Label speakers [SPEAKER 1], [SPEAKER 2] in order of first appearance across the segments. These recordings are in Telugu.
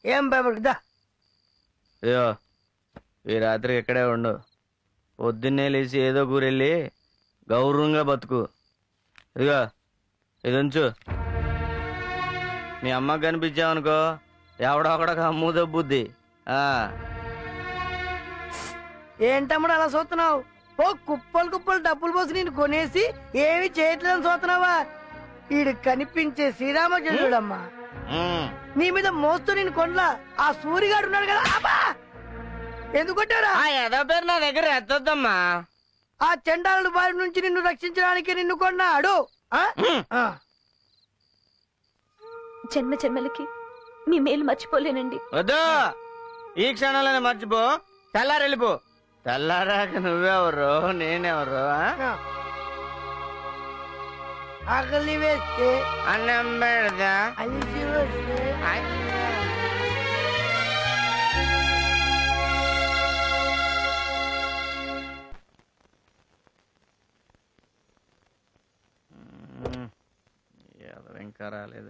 [SPEAKER 1] ఏం భయపడదా
[SPEAKER 2] అయ్యో ఈ రాత్రి ఇక్కడే ఉండు పొద్దున్నే లేచి ఏదో కూరెళ్ళి గౌరవంగా బతుకు ఇదిగో ఇది ఉంచు మీ అమ్మకి కనిపించావనుకో ఎవడో ఒకడొక అమ్ము దబ్బుద్ది ఆ,
[SPEAKER 1] ఏంటమ్ముడు అలా చూస్తున్నావు ఓ కుప్పలు కుప్పలు డబ్బులు పోసి నేను కొనేసి ఏమి చేయట్లేదని చూస్తున్నావా ఈడు కనిపించే శ్రీరామచంద్రుడమ్మా
[SPEAKER 2] ఉమ్,
[SPEAKER 1] నీ మీద మోస్తూ నేను కొనలా ఆ సూరిగాడు ఉన్నాడు కదా అబ్బా ఎందుకు కొట్టారా
[SPEAKER 2] ఆ ఏదో పేరు నా దగ్గర ఎత్తొద్దమ్మా
[SPEAKER 1] ఆ చండాలుడు బారి నుంచి నిన్ను రక్షించడానికి నిన్ను కొన్నాడు ఆ? ఆ.
[SPEAKER 3] జన్మ జన్మలకి మీ మేలు మర్చిపోలేనండి
[SPEAKER 2] వద్దు ఈ క్షణంలోనే మర్చిపో తెల్లారి వెళ్ళిపో తెల్లారాక నువ్వెవరు నేనెవరు ఆ?
[SPEAKER 1] ఆ. ఆకలి వేస్తే
[SPEAKER 2] అన్నం పెడదా
[SPEAKER 1] అలిసి వస్తే
[SPEAKER 2] ఏదో ఇంకా రాలేదు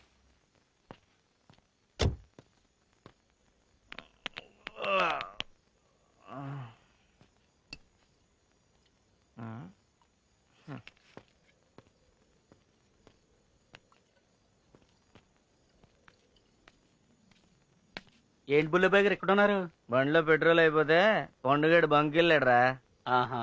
[SPEAKER 4] ఏంటి బుల్లె బేగర్ ఇక్కడ ఉన్నారు
[SPEAKER 2] బండిలో పెట్రోల్ అయిపోతే పండుగడు బంక్ వెళ్ళాడురా
[SPEAKER 4] ఆహా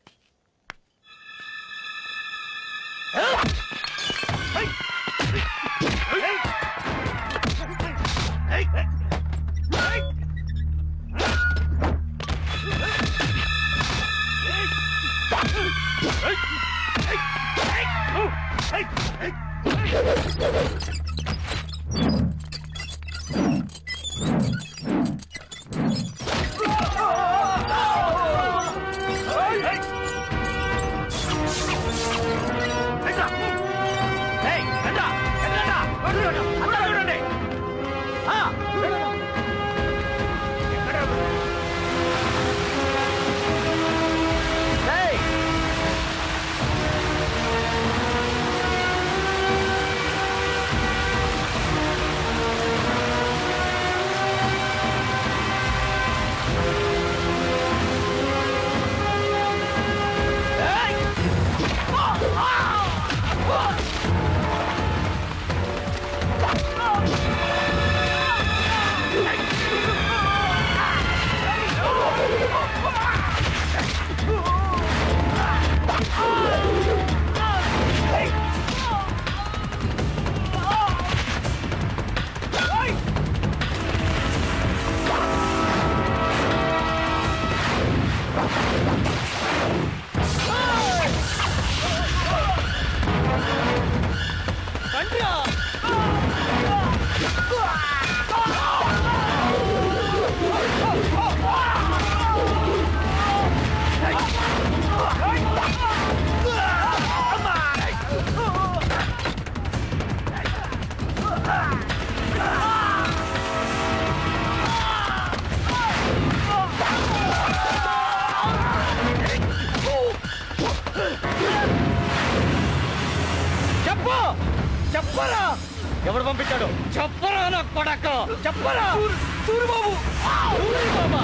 [SPEAKER 2] చెప్పు చెప్పరా ఎవడు పంపించాడు చెప్పరా నా కొడక చెప్పరా సూరిబాబు సూరిబాబా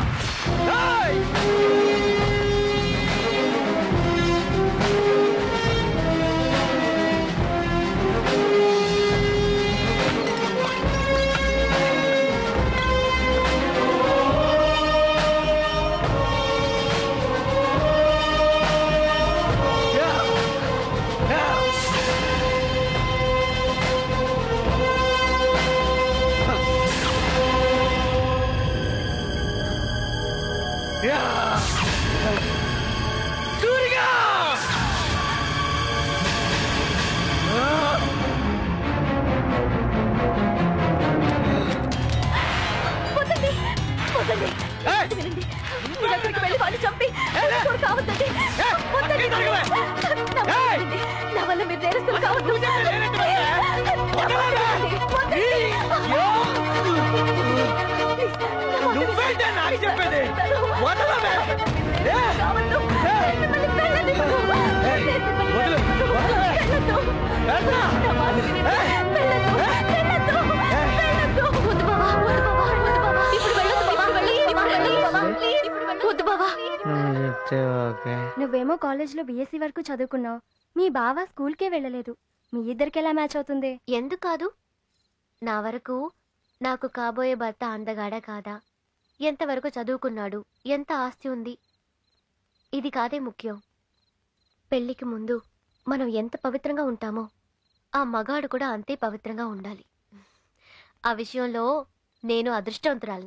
[SPEAKER 2] ఏయ్! సూరిగా
[SPEAKER 3] వద్దండి వద్దండి వినండి మీరు అక్కడికి వెళ్ళి వాడిని చంపి నేరస్తులు కావద్దండి వద్దండి నా మాట వినండి. నా వల్ల మీరు నేరస్తులు కావద్దు నా మాట వినండి. వద్దండి.
[SPEAKER 2] నువ్వేంటే నాకు చెప్పేది వదలవే
[SPEAKER 3] కావద్దు. మిమ్మల్ని వెళ్ళనివ్వను. మిమ్మల్ని
[SPEAKER 2] వదిలు. వదలవే.
[SPEAKER 3] వెళ్ళొద్దు.
[SPEAKER 2] వెళ్ళరా.
[SPEAKER 3] నా మాట వినండి. వెళ్ళొద్దు. వెళ్ళొద్దు. వెళ్ళొద్దు. వద్దు బావా. వద్దు బావా.
[SPEAKER 2] అయితే ఓకే
[SPEAKER 3] నువ్వేమో కాలేజ్లో బీఎస్సీ వరకు చదువుకున్నావు మీ బావ స్కూల్కే వెళ్ళలేదు మీ ఇద్దరికి ఎలా మ్యాచ్ అవుతుంది
[SPEAKER 5] ఎందుకు కాదు నా వరకు నాకు కాబోయే భర్త అందగాడా కాదా ఎంతవరకు చదువుకున్నాడు ఎంత ఆస్తి ఉంది ఇది కాదే ముఖ్యం పెళ్లికి ముందు మనం ఎంత పవిత్రంగా ఉంటామో ఆ మగాడు కూడా అంతే పవిత్రంగా ఉండాలి ఆ విషయంలో నేను అదృష్టవంతురాల్ని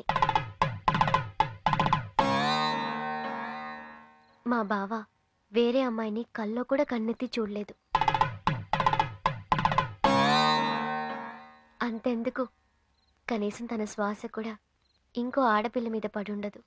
[SPEAKER 5] మా బావ వేరే అమ్మాయిని కల్లో కూడా కన్నెత్తి చూడలేదు అంతెందుకు కనీసం తన శ్వాస కూడా ఇంకో ఆడపిల్ల మీద పడుండదు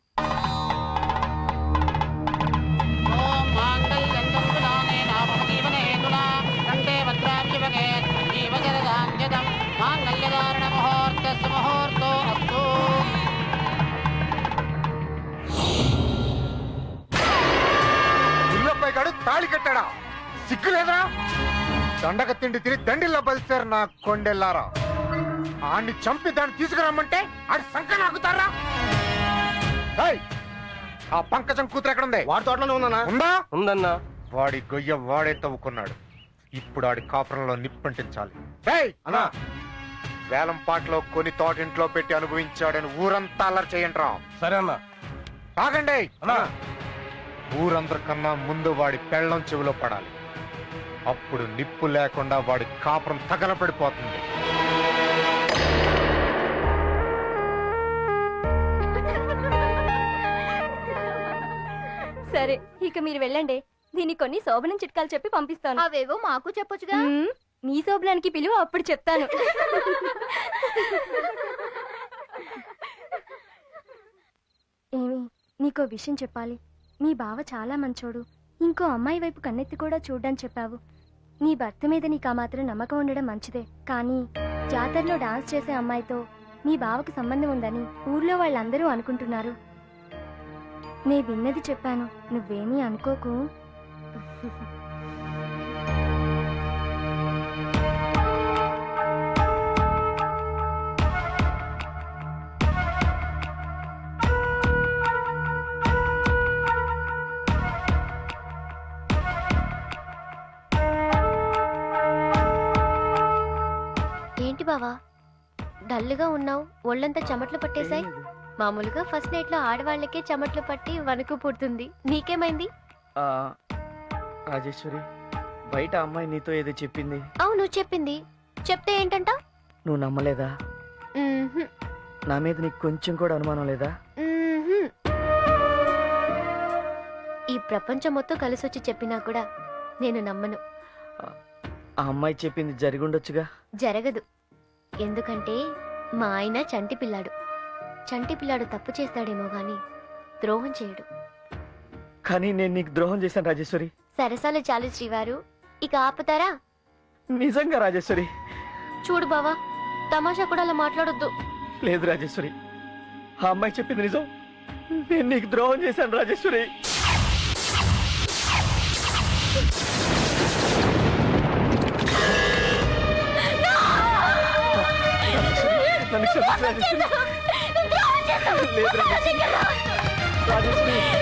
[SPEAKER 6] ఇల్లపై గడు తాళి కట్టాడా సిగ్గులేదురా దండక తిండి తిని దండిల్లా బలిసారు నా కొండెల్లారా ఆడిని చంపి దాన్ని తీసుకురమ్మంటే ఆడి సంక నాకుతారా ఏయ్, ఆ పంకజం కూతురు ఎక్కడ ఉంది
[SPEAKER 2] వాడి తోటలోనే ఉన్నానా
[SPEAKER 6] ఉందా
[SPEAKER 2] ఉందన్నా
[SPEAKER 6] వాడి గొయ్య వాడే తవ్వుకున్నాడు ఇప్పుడు ఆడి కాపురంలో నిప్పంటించాలి ఏయ్,
[SPEAKER 2] అన్నా
[SPEAKER 6] వేలం పాటలో కొని తోటింట్లో పెట్టి అనుభవించాడని ఊరంతా అల్లరి చేయండి రా
[SPEAKER 2] సరే అన్నా
[SPEAKER 6] ఆగండి
[SPEAKER 2] అన్నా
[SPEAKER 6] ఊరందరికన్నా ముందు వాడి పెళ్ళం చెవిలో పడాలి అప్పుడు నిప్పు లేకుండా వాడి కాపురం తగలపడిపోతుంది
[SPEAKER 3] సరే ఇక మీరు వెళ్ళండి దీన్ని కొన్ని శోభనం చిట్కాలు చెప్పి పంపిస్తాను
[SPEAKER 5] అవేవో మాకు చెప్పొచ్చుగా
[SPEAKER 3] మ్మ్, మీ శోభనానికి పిలువ అప్పుడు చెప్తాను ఏమి నీకో విషయం చెప్పాలి మీ బావ చాలా మంచోడు ఇంకో అమ్మాయి వైపు కన్నెత్తి కూడా చూడ్డని చెప్పావు నీ భర్త మీద నీకు ఆ మాత్రం నమ్మకం ఉండడం మంచిదే కానీ జాతరలో డాన్స్ చేసే అమ్మాయితో మీ బావకు సంబంధం ఉందని ఊర్లో వాళ్ళందరూ అనుకుంటున్నారు నే విన్నది చెప్పాను నువ్వేమీ అనుకోకు
[SPEAKER 5] ఏంటి బావా డల్గా ఉన్నావు ఒళ్ళంతా చెమట్లు పట్టేశాయి మామూలుగా ఫస్ట్ నైట్ లో ఆడవాళ్ళకే చెమట్లు పట్టి వణుకు పుడుతుంది నీకేమైంది
[SPEAKER 2] ఆ, రాజేశ్వరి బయట అమ్మాయి నీతో ఏదో చెప్పింది
[SPEAKER 5] అవును చెప్పింది చెప్తే ఏంటంట
[SPEAKER 2] నువ్వు నమ్మలేదా
[SPEAKER 5] మ్మ్హ్మ్.
[SPEAKER 2] నా మీద నీకు కొంచెం కూడా అనుమానం లేదా
[SPEAKER 5] మ్మ్హ్మ్. ఈ ప్రపంచం మొత్తం కలిసొచ్చి చెప్పినా కూడా నేను నమ్మను
[SPEAKER 2] ఆ అమ్మాయి చెప్పింది జరిగి ఉండొచ్చుగా
[SPEAKER 5] జరగదు ఎందుకంటే మా ఆయన చంటి పిల్లాడు చంటి పిల్లాడు తప్పు చేస్తాడేమో గాని ద్రోహం చేయడు
[SPEAKER 2] కానీ నేను నీకు ద్రోహం చేశాను రాజేశ్వరి
[SPEAKER 5] సరసాలు చాలు శ్రీవారు ఇక ఆపుతారా
[SPEAKER 2] నిజంగా రాజేశ్వరి
[SPEAKER 5] చూడు బావా తమాషా కూడా అలా మాట్లాడొద్దు
[SPEAKER 2] లేదు రాజేశ్వరి ఆ అమ్మాయి చెప్పింది నిజం నేను నీకు ద్రోహం చేశాను రాజేశ్వరి నన్ను క్షమించు రాజేశ్వరి. లేదు రాజేశ్వరి. రాజేశ్వరి